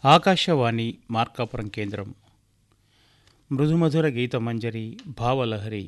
ఆకాశవాణి మార్కాపురం కేంద్రం మృదుమధుర గీతమంజరి భావలహరి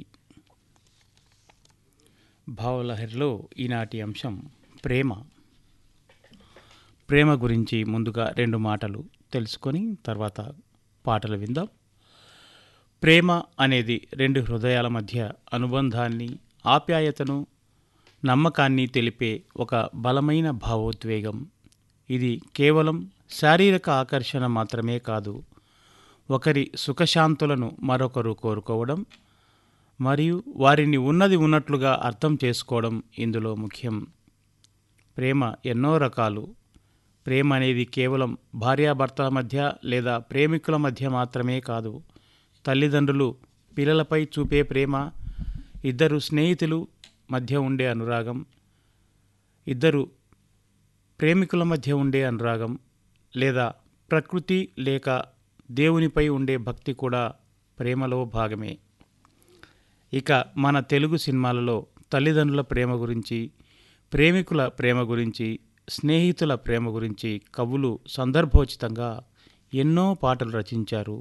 భావలహరిలో ఈనాటి అంశం ప్రేమ ప్రేమ గురించి ముందుగా రెండు మాటలు తెలుసుకొని తర్వాత పాటలు విందాం ప్రేమ అనేది రెండు హృదయాల మధ్య అనుబంధాన్ని ఆప్యాయతను నమ్మకాన్ని తెలిపే ఒక బలమైన భావోద్వేగం ఇది కేవలం శారీరక ఆకర్షణ మాత్రమే కాదు ఒకరి సుఖశాంతులను మరొకరు కోరుకోవడం మరియు వారిని ఉన్నది ఉన్నట్లుగా అర్థం చేసుకోవడం ఇందులో ముఖ్యం ప్రేమ ఎన్నో రకాలు ప్రేమ అనేది కేవలం భార్యాభర్తల మధ్య లేదా ప్రేమికుల మధ్య మాత్రమే కాదు తల్లిదండ్రులు పిల్లలపై చూపే ప్రేమ ఇద్దరు స్నేహితులు మధ్య ఉండే అనురాగం ఇద్దరు ప్రేమికుల మధ్య ఉండే అనురాగం లేదా ప్రకృతి లేక దేవునిపై ఉండే భక్తి కూడా ప్రేమలో భాగమే ఇక మన తెలుగు సినిమాలలో తల్లిదండ్రుల ప్రేమ గురించి ప్రేమికుల ప్రేమ గురించి స్నేహితుల ప్రేమ గురించి కవులు సందర్భోచితంగా ఎన్నో పాటలు రచించారు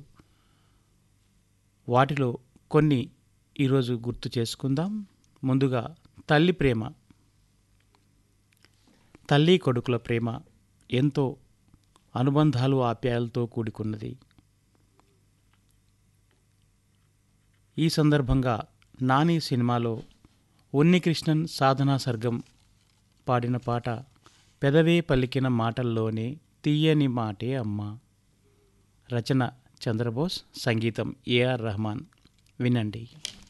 వాటిలో కొన్ని ఈరోజు గుర్తు చేసుకుందాం ముందుగా తల్లి ప్రేమ తల్లి కొడుకుల ప్రేమ ఎంతో అనుబంధాలు ఆప్యాయాలతో కూడుకున్నది ఈ సందర్భంగా నాని సినిమాలో ఉన్నికృష్ణన్ సాధనా సర్గం పాడిన పాట పెదవే పలికిన మాటల్లోనే తీయని మాటే అమ్మ రచన చంద్రబోస్ సంగీతం ఏఆర్ రెహమాన్ వినండి